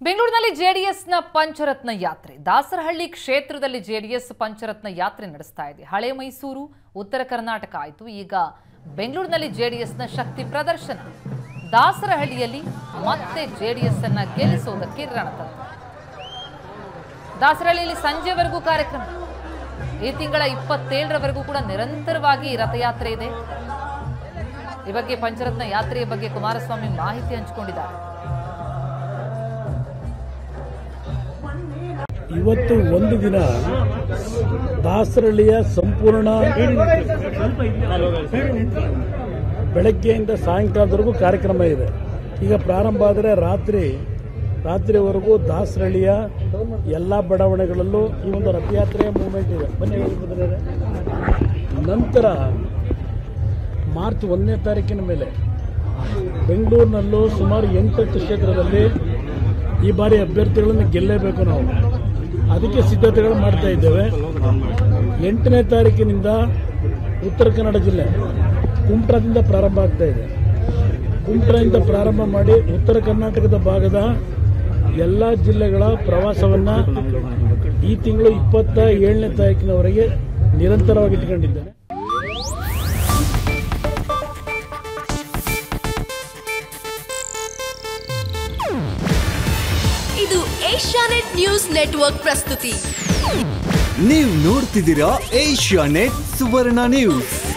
ಬೆಂಗಳೂರಿನಲ್ಲಿ ಜೆಡಿಎಸ್ನ ಪಂಚರತ್ನ ಯಾತ್ರೆ ದಾಸರಹಳ್ಳಿ ಕ್ಷೇತ್ರದಲ್ಲಿ ಜೆಡಿಎಸ್ ಪಂಚರತ್ನ ಯಾತ್ರೆ ನಡೆಸ್ತಾ ಇದೆ ಹಳೆ ಮೈಸೂರು ಉತ್ತರ ಕರ್ನಾಟಕ ಆಯಿತು ಈಗ ಬೆಂಗಳೂರಿನಲ್ಲಿ ಜೆಡಿಎಸ್ನ ಶಕ್ತಿ ಪ್ರದರ್ಶನ ದಾಸರಹಳ್ಳಿಯಲ್ಲಿ ಮತ್ತೆ ಜೆಡಿಎಸ್ ಅನ್ನ ಗೆಲ್ಲಿಸೋದಕ್ಕೆ ರಣತಂತ್ರ ದಾಸರಹಳ್ಳಿಯಲ್ಲಿ ಸಂಜೆವರೆಗೂ ಕಾರ್ಯಕ್ರಮ ಈ ತಿಂಗಳ ಇಪ್ಪತ್ತೇಳರವರೆಗೂ ಕೂಡ ನಿರಂತರವಾಗಿ ರಥಯಾತ್ರೆ ಇದೆ ಈ ಬಗ್ಗೆ ಪಂಚರತ್ನ ಯಾತ್ರೆಯ ಬಗ್ಗೆ ಕುಮಾರಸ್ವಾಮಿ ಮಾಹಿತಿ ಹಂಚಿಕೊಂಡಿದ್ದಾರೆ ಇವತ್ತು ಒಂದು ದಿನ ದಾಸರಳ್ಳಿಯ ಸಂಪೂರ್ಣ ಬೆಳಗ್ಗೆಯಿಂದ ಸಾಯಂಕಾಲದವರೆಗೂ ಕಾರ್ಯಕ್ರಮ ಇದೆ ಈಗ ಪ್ರಾರಂಭ ಆದರೆ ರಾತ್ರಿ ರಾತ್ರಿವರೆಗೂ ದಾಸರಳ್ಳಿಯ ಎಲ್ಲ ಬಡಾವಣೆಗಳಲ್ಲೂ ಈ ಒಂದು ರಥಯಾತ್ರೆಯ ಮೂವ್ಮೆಂಟ್ ಇದೆ ಬನ್ನಿ ಹೋಗ್ಬೋದ್ರೆ. ನಂತರ ಮಾರ್ಚ್ ಒಂದನೇ ತಾರೀಕಿನ ಮೇಲೆ ಬೆಂಗಳೂರಿನಲ್ಲೂ ಸುಮಾರು ಎಂಟತ್ತು ಕ್ಷೇತ್ರದಲ್ಲಿ ಈ ಬಾರಿ ಅಭ್ಯರ್ಥಿಗಳನ್ನು ಗೆಲ್ಲೇಬೇಕು ನಾವು ಅದಕ್ಕೆ ಸಿದ್ಧತೆಗಳು ಮಾಡ್ತಾ ಇದ್ದೇವೆ ಎಂಟನೇ ತಾರೀಕಿನಿಂದ ಉತ್ತರ ಕನ್ನಡ ಜಿಲ್ಲೆ ಕುಮಟಾದಿಂದ ಪ್ರಾರಂಭ ಆಗ್ತಾ ಇದೆ ಕುಮಟಾದಿಂದ ಪ್ರಾರಂಭ ಮಾಡಿ ಉತ್ತರ ಕರ್ನಾಟಕದ ಭಾಗದ ಎಲ್ಲ ಜಿಲ್ಲೆಗಳ ಪ್ರವಾಸವನ್ನು ಈ ತಿಂಗಳು ಇಪ್ಪತ್ತ ಏಳನೇ ತಾರೀಕಿನವರೆಗೆ ನಿರಂತರವಾಗಿ ಇಟ್ಕೊಂಡಿದ್ದೇನೆ ಇದು ಏಷ್ಯಾನೆಟ್ ನ್ಯೂಸ್ ನೆಟ್ವರ್ಕ್ ಪ್ರಸ್ತುತಿ ನೀವು ನೋಡ್ತಿದ್ದೀರಾ ಏಷ್ಯಾ ನೆಟ್ ಸುವರ್ಣ ನ್ಯೂಸ್